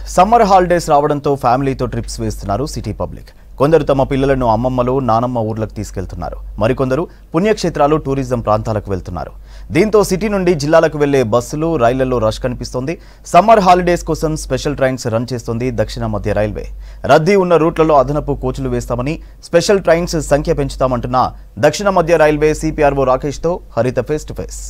summer holidays రావడంతో ఫ్యామిలీతో trips వేస్తున్నారు సిటీ పబ్లిక్ కొందరు తమ పిల్లలను అమ్మమ్మలు నానమ్మ ఊర్లకు తీసుకెళ్తున్నారు మరికొందరు పుణ్యక్షేత్రాలు టూరిజం ప్రాంతాలకు వెళ్తున్నారు దీంతో సిటీ నుండి జిల్లాలకు వెళ్లే బస్సులు రైళ్లలో రష్ కనిపిస్తోంది సమ్మర్ హాలిడేస్ కోసం స్పెషల్ ట్రైన్స్ రన్ చేస్తోంది దక్షిణ మధ్య రైల్వే రద్దీ ఉన్న రూట్లలో అదనపు కోచ్లు వేస్తామని స్పెషల్ ట్రైన్స్ సంఖ్య పెంచుతామంటున్న దక్షిణ మధ్య రైల్వే సిపిఆర్ఓ రాకేష్తో హరిత ఫేస్ టు ఫేస్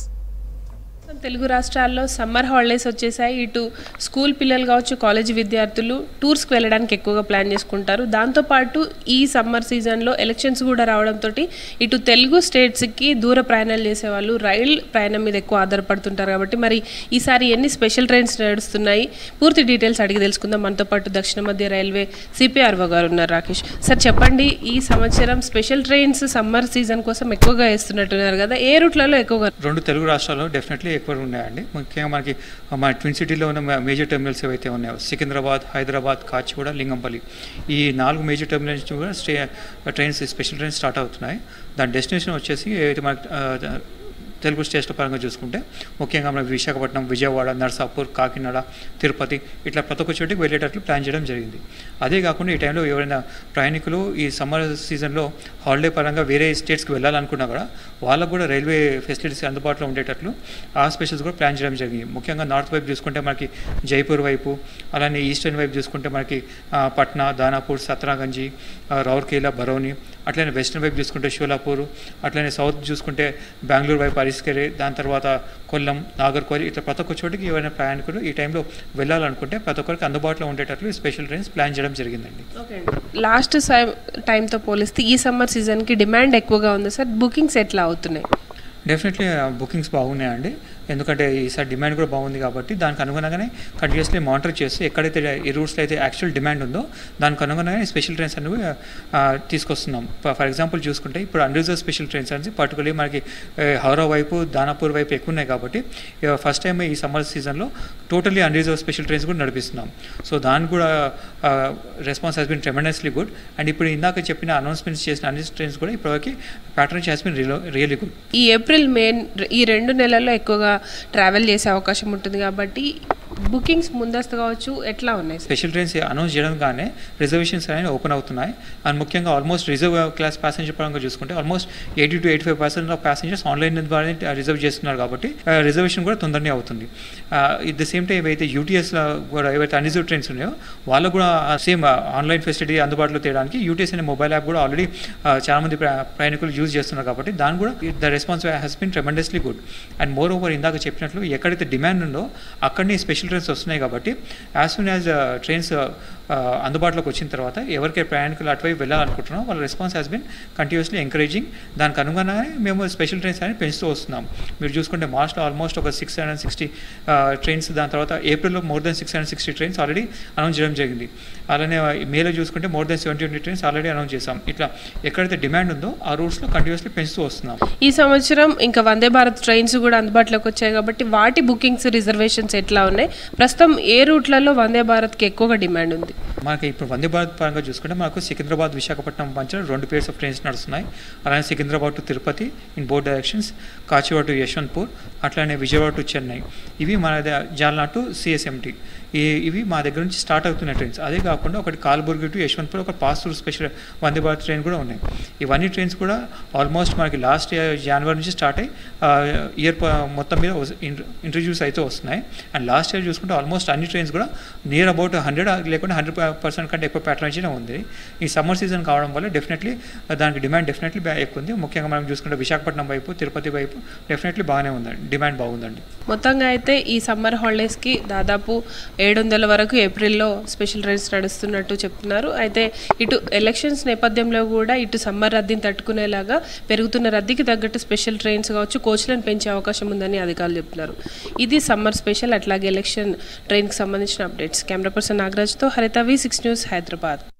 తెలుగు రాష్ట్రాల్లో సమ్మర్ హాలిడేస్ వచ్చేసాయి ఇటు స్కూల్ పిల్లలు కావచ్చు కాలేజీ విద్యార్థులు టూర్స్కి వెళ్ళడానికి ఎక్కువగా ప్లాన్ చేసుకుంటారు దాంతోపాటు ఈ సమ్మర్ సీజన్లో ఎలక్షన్స్ కూడా రావడంతో ఇటు తెలుగు స్టేట్స్కి దూర ప్రయాణాలు చేసేవాళ్ళు రైల్ ప్రయాణం మీద ఎక్కువ ఆధారపడుతుంటారు కాబట్టి మరి ఈసారి ఎన్ని స్పెషల్ ట్రైన్స్ నడుస్తున్నాయి పూర్తి డీటెయిల్స్ అడిగి తెలుసుకుందాం మనతో పాటు దక్షిణ మధ్య రైల్వే సిపిఆర్ఓ గారు ఉన్నారు రాకేష్ సార్ చెప్పండి ఈ సంవత్సరం స్పెషల్ ట్రైన్స్ సమ్మర్ సీజన్ కోసం ఎక్కువగా వేస్తున్నట్టున్నారు కదా ఏ రూట్లలో ఎక్కువగా రెండు తెలుగు రాష్ట్రాల్లో డెఫినెట్లీ ఎక్కువ ఉన్నాయండి ముఖ్యంగా మనకి మన ట్విన్ సిటీలో ఉన్న మేజర్ టెర్మినల్స్ ఏవైతే ఉన్నాయో సికింద్రాబాద్ హైదరాబాద్ కాచిగూడ లింగంపల్లి ఈ నాలుగు మేజర్ టెర్మినల్స్ నుంచి కూడా stay trains special trains start అవుతున్నాయి దాని డెస్టినేషన్ వచ్చేసి ఏదైతే మనకి ఆ, తెలుగు స్టేట్ల పరంగా చూసుకుంటే ముఖ్యంగా మన విశాఖపట్నం విజయవాడ నర్సాపూర్ కాకినాడ తిరుపతి ఇట్లా ప్రతి ఒక్క చోటికి వెళ్ళేటట్లు ప్లాన్ చేయడం జరిగింది అదే కాకుండా ఈ టైంలో ఎవరైనా ప్రయాణికులు ఈ సమ్మర్ సీజన్లో హాలిడే పరంగా వేరే స్టేట్స్కి వెళ్ళాలనుకున్నా కూడా వాళ్ళకు కూడా రైల్వే ఫెసిలిటీస్ అందుబాటులో ఉండేటట్లు ఆ స్పెషల్స్ కూడా ప్లాన్ చేయడం జరిగింది ముఖ్యంగా నార్త్ వైపు చూసుకుంటే మనకి జైపూర్ వైపు అలానే ఈస్టర్న్ వైపు చూసుకుంటే మనకి ఆ, పట్నా దానాపూర్ సత్రాగంజి ఆ, రౌర్కేలా బరౌని అట్లనే వెస్ట్రన్ వైపు చూసుకుంటే షోలాపూర్ అట్లనే సౌత్ చూసుకుంటే బెంగళూరు వైపు అరిస్కెరే దాని తర్వాత కొల్లం నాగర్కోలి ఇట్లా ప్రతి ఒక్క చోటికి ఎవరైనా ప్రయాణికులు ఈ టైంలో వెళ్ళాలనుకుంటే ప్రతి ఒక్కరికి అందుబాటులో ఉండేటట్లు ఈ స్పెషల్ ట్రైన్స్ ప్లాన్ చేయడం జరిగిందండి లాస్ట్ టైంతో పోలిస్తే ఈ సమ్మర్ సీజన్కి డిమాండ్ ఎక్కువగా ఉంది సార్ బుకింగ్స్ ఎట్లా అవుతున్నాయి డెఫినెట్లీ బుకింగ్స్ బాగున్నాయండి ఎందుకంటే ఈసారి డిమాండ్ కూడా బాగుంది కాబట్టి దానికి అనుగుణంగానే కంటిన్యూస్లీ మానిటర్ చేస్తూ ఎక్కడైతే ఈ రూట్స్లో అయితే యాక్చువల్ డిమాండ్ ఉందో దానికి అనుగుణంగానే స్పెషల్ ట్రైన్స్ అనేవి ఆ, తీసుకొస్తున్నాం ఫర్ ఎగ్జాంపుల్ చూసుకుంటే ఇప్పుడు అన్రిజర్వ్ స్పెషల్ ట్రైన్స్ అనేది పర్టికులర్లీ మనకి ఏ, హౌరా వైపు దానాపూర్ వైపు ఎక్కువ ఉన్నాయి కాబట్టి ఫస్ట్ టైం ఈ సమ్మర్ సీజన్లో టోటల్లీ అన్రిజర్వ్ స్పెషల్ ట్రైన్స్ కూడా నడిపిస్తున్నాం సో దానికి కూడా response has been tremendously good and ఇప్పుడు ఇందాక చెప్పిన అనౌన్స్మెంట్స్ చేసిన అన్ని ట్రైన్స్ కూడా ఇప్పటివరకు pattern has been really good ఈ ఏప్రిల్ మే ఈ రెండు నెలల్లో ఎక్కువగా ట్రావెల్ చేసే అవకాశం ఉంటుంది కాబట్టి బుకింగ్స్ ముందస్తు కావచ్చు ఎట్లా ఉన్నాయి సార్ స్పెషల్ ట్రైన్స్ అనౌన్స్ చేయడం కానీ రిజర్వేషన్స్ అనేవి ఓపెన్ అవుతున్నాయి అండ్ ముఖ్యంగా ఆల్మోస్ట్ రిజర్వ్ క్లాస్ ప్యాసింజర్ పరంగా చూసుకుంటే almost eighty two eighty five percent of passengers online ద్వారా రిజర్వ్ చేస్తున్నారు కాబట్టి రిజర్వేషన్ కూడా తొందరనే అవుతుంది ఇట్ ద సేమ్ టైం ఏవైతే యూటీఎస్ కూడా ఏవైతే అన్రిజర్వ్ ట్రైన్స్ ఉన్నాయో వాళ్ళకు కూడా సేమ్ ఆన్లైన్ ఫెసిలిటీ అందుబాటులో తేయడానికి యూటీఎస్ అనే మొబైల్ యాప్ కూడా ఆల్రెడీ చాలా మంది ప్ర- ప్రయాణికులు యూజ్ చేస్తున్నారు కాబట్టి దాని కూడా the response has been tremendously good and moreover ఇందాక చెప్పినట్లు ఎక్కడైతే డిమాండ్ ఉందో అక్కడనే స్పెషల్ ట్రైన్స్ వస్తున్నాయి కాబట్టి యాజ్ సూన్ యాజ్ ట్రైన్స్ అందుబాటులోకి వచ్చిన తర్వాత ఎవరికైతే ప్రయాణికులు అటువైపు వెళ్ళాలనుకుంటున్నారో వాళ్ళ response has been continuously encouraging దానికి అనుగుణంగానే మేము స్పెషల్ ట్రైన్స్ అనేది పెంచుతూ వస్తున్నాం మీరు చూసుకుంటే మార్చ్లో ఆల్మోస్ట్ ఒక సిక్స్ హండ్రెడ్ సిక్స్టీ ట్రైన్స్ దాని తర్వాత ఏప్రిల్లో more than six hundred sixty trains already announce చేయడం జరిగింది అలానే మేలో చూసుకుంటే more than seventy twenty trains already announce చేసాం ఇట్లా ఎక్కడైతే డిమాండ్ ఉందో ఆ రూట్స్లో కంటిన్యూస్లీ పెంచుతూ వస్తున్నాం ఈ సంవత్సరం ఇంకా వందే భారత్ ట్రైన్స్ కూడా అందుబాటులోకి వచ్చాయి కాబట్టి వాటి బుకింగ్స్ రిజర్వేషన్స్ ఎట్లా ఉన్నాయి ప్రస్తుతం ఏ రూట్లలో వందే భారత్కి ఎక్కువగా డిమాండ్ ఉంది మనకి ఇప్పుడు వందే భారత్ పరంగా చూసుకుంటే మనకు సికింద్రాబాద్ విశాఖపట్నం మధ్య రెండు పేర్స్ ఆఫ్ ట్రైన్స్ నడుస్తున్నాయి అలానే Secunderabad to Tirupati in both directions Kacheguda to Yesvantpur అట్లానే విజయవాడ టు చెన్నై ఇవి మన ద- జాల్నా టు సిఎస్ఎంటీ ఈ ఇవి మా దగ్గర నుంచి స్టార్ట్ అవుతున్న ట్రైన్స్ అదే కాకుండా ఒకటి కాల్బుర్గి టు యశ్వంత్పూర్ ఒక pass through special Vande Bharat train కూడా ఉన్నాయి ఇవన్నీ ట్రైన్స్ కూడా ఆల్మోస్ట్ మనకి లాస్ట్ ఇయర్ జనవరి నుంచి స్టార్ట్ అయ్యి ఇయర్ మొత్తం మీద ఇంట్రడ్యూస్ అయితే వస్తున్నాయి అండ్ లాస్ట్ ఇయర్ చూసుకుంటే ఆల్మోస్ట్ అన్ని ట్రైన్స్ కూడా నియర్ అబౌట్ హండ్రెడ్ లేకుంటే హండ్రెడ్ పర్సెంట్ కంటే ఎక్కువ ప్యాటర్న్ ఉంది ఈ సమ్మర్ సీజన్ కావడం వల్ల డెఫినెట్లీ దానికి డిమాండ్ డెఫినెట్లీ ఎక్కువ ఉంది ముఖ్యంగా మనం చూసుకుంటే విశాఖపట్నం వైపు తిరుపతి వైపు డెఫినెట్లీ బాగానే ఉందండి డిమాండ్ బాగుందండి మొత్తంగా అయితే ఈ సమ్మర్ హాలిడేస్కి దాదాపు ఏడు వందల వరకు ఏప్రిల్లో స్పెషల్ ట్రైన్స్ నడుస్తున్నట్టు చెప్తున్నారు అయితే ఇటు ఎలక్షన్స్ నేపథ్యంలో కూడా ఇటు సమ్మర్ రద్దీని తట్టుకునేలాగా పెరుగుతున్న రద్దీకి తగ్గట్టు స్పెషల్ ట్రైన్స్ కావచ్చు కోచ్లను పెంచే అవకాశం ఉందని అధికారులు చెప్తున్నారు ఇది సమ్మర్ స్పెషల్ అట్లాగే ఎలక్షన్ ట్రైన్కి సంబంధించిన అప్డేట్స్ కెమెరా పర్సన్ నాగరాజ్తో హరిత వి సిక్స్ న్యూస్ హైదరాబాద్